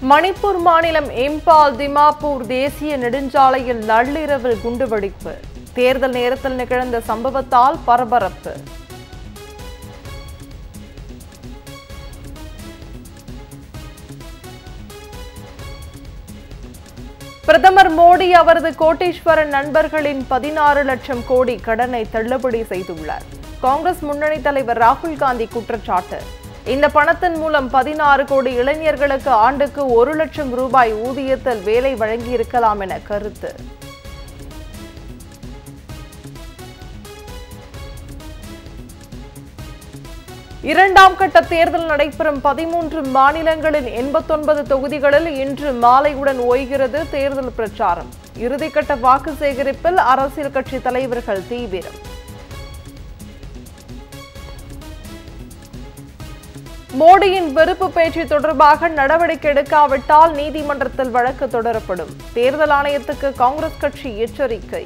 மணிப்பூர் மாநிலம் இம்பால் திமாப்பூர் தேசிய நெடுஞ்சாலையில் நள்ளிரவில் குண்டுவெடிப்பு தேர்தல் நேரத்தில் நிகழ்ந்த சம்பவத்தால் பரபரப்பு பிரதமர் மோடி அவரது கோட்டீஸ்வரன் நண்பர்களின் பதினாறு லட்சம் கோடி கடனை தள்ளுபடி செய்துள்ளார் காங்கிரஸ் முன்னணி தலைவர் ராகுல் காந்தி குற்றச்சாட்டு இந்த பணத்தின் மூலம் பதினாறு கோடி இளைஞர்களுக்கு ஆண்டுக்கு ஒரு லட்சம் ரூபாய் ஊதியத்தில் வேலை வழங்கியிருக்கலாம் என கருத்து இரண்டாம் கட்ட தேர்தல் நடைபெறும் பதிமூன்று மாநிலங்களின் எண்பத்தொன்பது தொகுதிகளில் இன்று மாலையுடன் ஓய்கிறது தேர்தல் பிரச்சாரம் இறுதிக்கட்ட வாக்கு சேகரிப்பில் அரசியல் கட்சி தலைவர்கள் தீவிரம் மோடியின் வெறுப்பு பேச்சு தொடர்பாக நடவடிக்கை எடுக்காவிட்டால் நீதிமன்றத்தில் வழக்கு தொடரப்படும் தேர்தல் ஆணையத்துக்கு காங்கிரஸ் கட்சி எச்சரிக்கை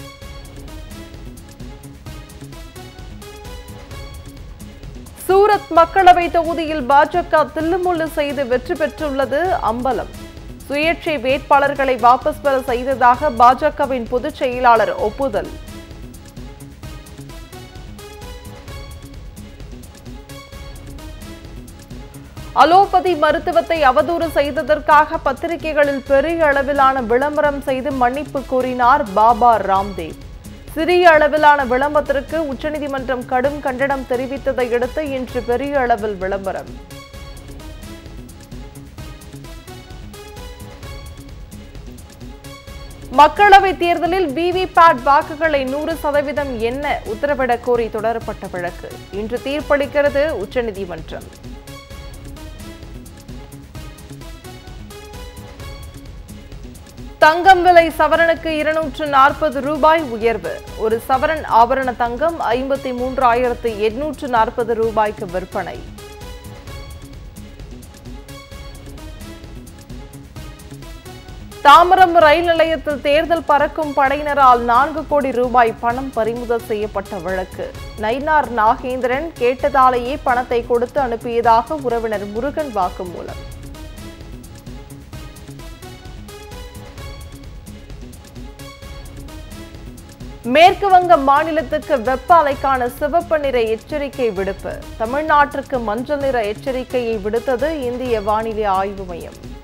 சூரத் மக்களவை தொகுதியில் பாஜக தில்லுமுள்ளு செய்து வெற்றி பெற்றுள்ளது அம்பலம் சுயேட்சை வேட்பாளர்களை வாபஸ் பெற செய்ததாக பாஜகவின் பொதுச் செயலாளர் ஒப்புதல் அலோபதி மருத்துவத்தை அவதூறு செய்ததற்காக பத்திரிகைகளில் பெரிய அளவிலான விளம்பரம் செய்து மன்னிப்பு கோரினார் பாபா ராம்தேவ் சிறிய அளவிலான விளம்பரத்திற்கு உச்சநீதிமன்றம் கடும் கண்டனம் தெரிவித்ததை அடுத்து இன்று பெரிய அளவில் விளம்பரம் மக்களவை தேர்தலில் விவிபேட் வாக்குகளை நூறு சதவீதம் என்ன உத்தரவிடக் கோரி தொடரப்பட்ட வழக்கு இன்று தீர்ப்பளிக்கிறது உச்சநீதிமன்றம் தங்கம் விலை சவரனுக்கு இருநூற்று நாற்பது ரூபாய் உயர்வு ஒரு சவரன் ஆபரண தங்கம் ஐம்பத்தி மூன்றாயிரத்து எண்ணூற்று நாற்பது ரூபாய்க்கு விற்பனை தாம்பரம் ரயில் நிலையத்தில் தேர்தல் பறக்கும் படையினரால் நான்கு கோடி ரூபாய் பணம் பறிமுதல் செய்யப்பட்ட வழக்கு நயினார் நாகேந்திரன் கேட்டதாலேயே பணத்தை கொடுத்து அனுப்பியதாக உறவினர் முருகன் வாக்குமூலம் மேற்கு வங்க மாநிலத்துக்கு வெப்ப அலைக்கான சிவப்பு நிற எச்சரிக்கை விடுப்பு தமிழ்நாட்டிற்கு மஞ்சள் நிற எச்சரிக்கையை விடுத்தது இந்திய வானிலை ஆய்வு மையம்